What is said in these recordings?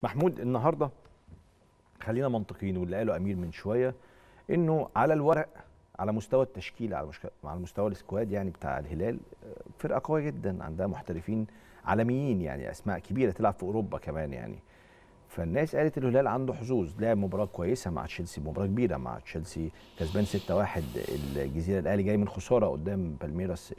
محمود النهارده خلينا منطقيين واللي قاله امير من شويه انه على الورق على مستوى التشكيل على مشك... على مستوى السكواد يعني بتاع الهلال آه، فرقه قويه جدا عندها محترفين عالميين يعني اسماء كبيره تلعب في اوروبا كمان يعني فالناس قالت الهلال عنده حظوظ لعب مباراه كويسه مع تشيلسي مباراه كبيره مع تشيلسي كسبان 6-1 الجزيره الاهلي جاي من خساره قدام بالميراس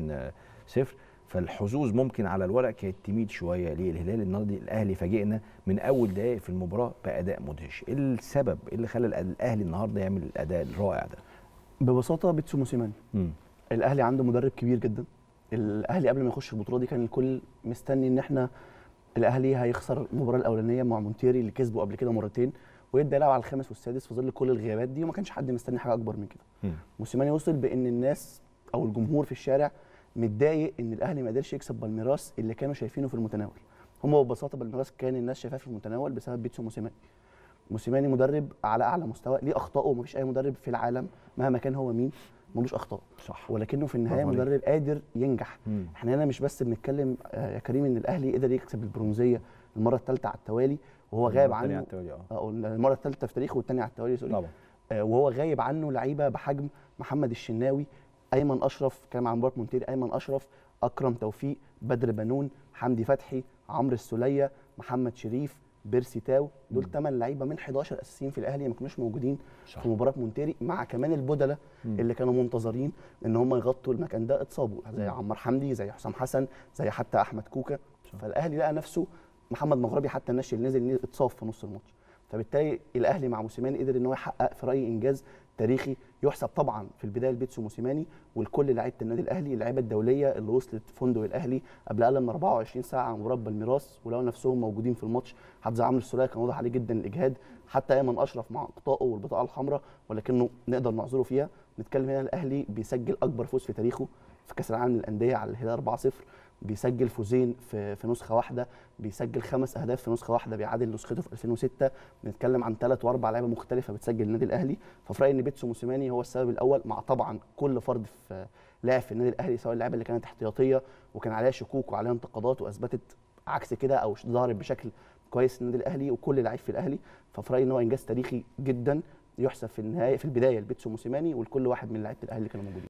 2-0 فالحظوظ ممكن على الورق كانت تميل شويه ليه الهلال النهارده الاهلي فاجئنا من اول دقائق في المباراه باداء مدهش ايه السبب ايه اللي خلى الاهلي النهارده يعمل الاداء الرائع ده ببساطه بيتسو موسيماني مم. الاهلي عنده مدرب كبير جدا الاهلي قبل ما يخش البطوله دي كان الكل مستني ان احنا الاهلي هيخسر المباراه الاولانيه مع مونتيري اللي كسبه قبل كده مرتين ويبدا يلعب على الخامس والسادس في ظل كل الغيابات دي وما كانش حد مستني حاجه اكبر من كده مم. موسيماني وصل بان الناس او الجمهور في الشارع متضايق ان الاهلي ما قدرش يكسب بالميراس اللي كانوا شايفينه في المتناول هم ببساطه بالميراس كان الناس شايفاه في المتناول بسبب بيتسو موسيماني موسيماني مدرب على اعلى مستوى ليه اخطائه ومفيش اي مدرب في العالم مهما كان هو مين ملوش اخطاء صح ولكنه في النهايه برافو عليك. مدرب قادر ينجح مم. احنا هنا مش بس بنتكلم آه، يا كريم ان الاهلي قدر يكسب البرونزيه المره الثالثه على التوالي وهو غايب المرة التانية عنه على التوالي، آه. آه، المره الثالثه في تاريخه والثانيه على التوالي سوري طبعا آه، وهو غايب عنه لعيبه بحجم محمد الشناوي ايمن اشرف كان مع مباراه مونتيري ايمن اشرف اكرم توفيق بدر بنون حمدي فتحي عمرو السوليه محمد شريف بيرسي تاو دول مم. 8 لعيبه من 11 اساسيين في الاهلي ما كانوش موجودين صح. في مباراه مونتيري مع كمان البدله مم. اللي كانوا منتظرين ان هم يغطوا المكان ده اتصابوا زي مم. عمار حمدي زي حسام حسن زي حتى احمد كوكا صح. فالاهلي لقى نفسه محمد مغربي حتى الناشئ اللي نزل اتصاب في نص الماتش فبالتالي الاهلي مع موسيماني قدر ان هو يحقق في رايي انجاز تاريخي يحسب طبعا في البدايه لبيتسو موسيماني ولكل لعيبه النادي الاهلي اللعيبه الدوليه اللي وصلت فندق الاهلي قبل اقل من 24 ساعه عن مباراه بالميراس ولقوا نفسهم موجودين في الماتش حتى زي عمرو السوليه كان واضح عليه جدا الاجهاد حتى ايمن اشرف مع اخطائه والبطاقه الحمراء ولكنه نقدر نعذره فيها نتكلم هنا الاهلي بيسجل اكبر فوز في تاريخه في كاس العالم للانديه على الهلال 4-0 بيسجل فوزين في في نسخه واحده بيسجل خمس اهداف في نسخه واحده بيعادل نسخته في 2006 بنتكلم عن ثلاث واربع لعيبه مختلفه بتسجل النادي الاهلي ففي رايي ان بيتسو موسيماني هو السبب الاول مع طبعا كل فرد في لاعب في النادي الاهلي سواء اللعيبه اللي كانت احتياطيه وكان عليها شكوك وعليها انتقادات واثبتت عكس كده او ظهرت بشكل كويس النادي الاهلي وكل لعيب في الاهلي ففي رايي ان هو انجاز تاريخي جدا يحسب في النهايه في البدايه لبيتسو موسيماني ولكل واحد من لعيبه الاهلي اللي كانوا موجودين